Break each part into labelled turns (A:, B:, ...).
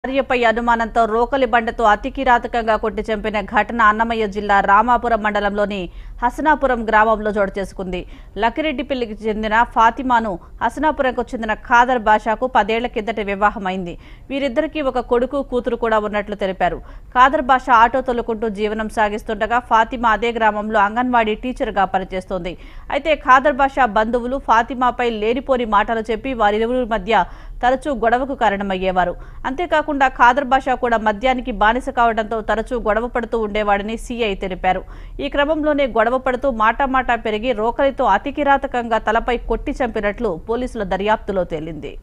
A: భార్యపై అనుమానంతో రోకలి బండతో అతి కిరాతకంగా కొట్టి చంపిన ఘటన అన్నమయ్య జిల్లా రామాపురం మండలంలోని హసనాపురం గ్రామంలో చోటు చేసుకుంది లకిరెడ్డిపల్లికి చెందిన ఫాతిమాను హసనాపురంకు చెందిన ఖాదర్ బాషాకు పదేళ్ల కిందట వివాహమైంది వీరిద్దరికీ ఒక కొడుకు కూతురు కూడా ఉన్నట్లు తెలిపారు ఖాదర్ బాషా ఆటో తొలుకుంటూ జీవనం సాగిస్తుండగా ఫాతిమా అదే గ్రామంలో అంగన్వాడీ టీచర్గా పనిచేస్తోంది అయితే ఖాదర్ బాషా బంధువులు ఫాతిమాపై లేనిపోని మాటలు చెప్పి వారిరువురి మధ్య తరచూ గొడవకు కారణమయ్యేవారు అంతేకాకుండా ఖాదర్ బాషా కూడా మద్యానికి బానిస కావడంతో తరచూ గొడవ పడుతూ ఉండేవాడని సీఐ తెలిపారు ఈ క్రమంలోనే గొడవ పడుతూ మాటామాటా పెరిగి రోకలితో అతి కిరాతకంగా తలపై కొట్టి చంపినట్లు పోలీసుల దర్యాప్తులో తేలింది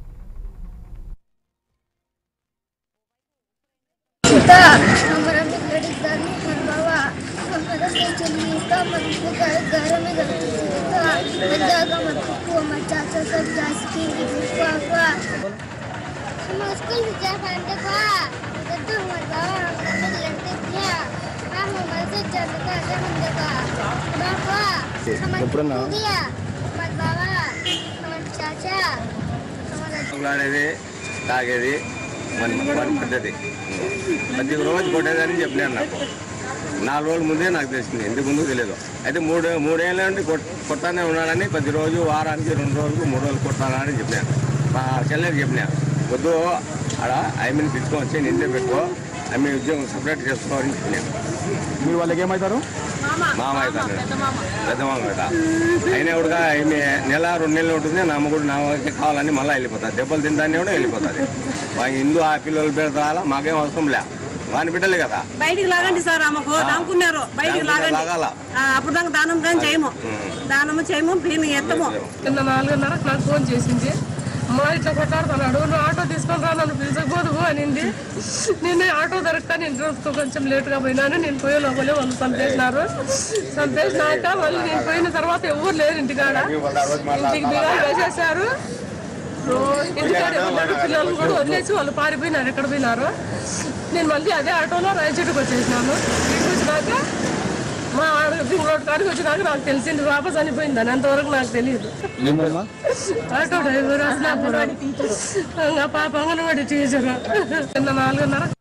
B: सीता हमारा में लड़ी दानी हर बाबा हमारा से चली तो मन को घर घर में घर सीता बंदा का मत को हमारा चाचा सब जास की पापा हम स्कूल में जा पाते का तो हमारे बाबा हमने लड़ते किया हम हमारे से जाते का अगर हम देखा बाबा हमारे
C: ఎప్పుడన్నా?
B: दिया हमारे बाबा हमारे चाचा हमारा
D: ఆడేది తాగేది మన మన పద్ధతి ప్రతి రోజు కొట్టేదని చెప్పలేను నాకు నాలుగు రోజుల ముందే నాకు తెలిసింది ఎందుకు ముందు తెలియదు అయితే మూడు మూడేళ్ళ నుండి కొట్- కొట్టానే ఉన్నాడని ప్రతి రోజు వారానికి రెండు రోజులు మూడు రోజులు కొట్టాలని చెప్పినాను మా చెల్లెకి చెప్పినాను వద్దు ఆడ ఐమీని పిలుచుకొని వచ్చి నిండే పెట్టుకో ఆమె ఉద్యోగం సపరేట్ చేసుకోవాలని చెప్పినాను
C: మీరు వాళ్ళకి ఏమవుతారు
D: మామ అవుతాను పెద్ద మామ అవుతా అయినా కూడా ఈమె నెల రెండు నెలలు ఉంటుంది నా అమ్మ కూడా నా వాళ్ళకి కావాలని మళ్ళీ వెళ్ళిపోతుంది దెబ్బలు తింటానే కూడా వెళ్ళిపోతుంది వాళ్ళ హిందూ ఆ పిల్లలు పెడతారా మాకేం అవసరం లే వాని బిడ్డలే కదా
E: బయటికి లాగండి సార్ ఆమెకు దాముకున్నారు బయటికి లాగండి
D: లాగాల
E: ఆ, అప్పుడు దాకా దానం కానీ చేయము దానము చేయము పీని ఎత్తము
F: కింద నాలుగున్నరకు నాకు ఫోన్ చేసింది అమ్మా ఇట్లా కొట్లాడుతున్నాడు నువ్వు ఆటో తీసుకొని రా నన్ను పిలిచకపోదు అనింది నేను ఆటో దొరక్క నేను రోజుకు కొంచెం లేట్గా పోయినాను నేను పోయే లోపలే వాళ్ళు చంపేసినారు చంపేసినాక మళ్ళీ నేను పోయిన తర్వాత ఎవరు లేరు ఇంటికాడ ఇంటికి బిగాలు వేసేసారు ఇంటికాడ ఎవరు లేరు పిల్లలు కూడా వదిలేసి వాళ్ళు పారిపోయినారు ఎక్కడ పోయినారు నేను మళ్ళీ అదే ఆటోలో రాయచెట్టుకు వచ్చేసినాను ఇంటికి వచ్చినాక మా రింగ్ రోడ్ కాడికి వచ్చినాక నాకు తెలిసింది పాప చనిపోయిందని అంతవరకు నాకు తెలియదు
C: ఏమమ్మా
F: ఆటో డ్రైవర్ అసలు పాప అంగన్వాడి టీచర్ కింద నాలుగున్నర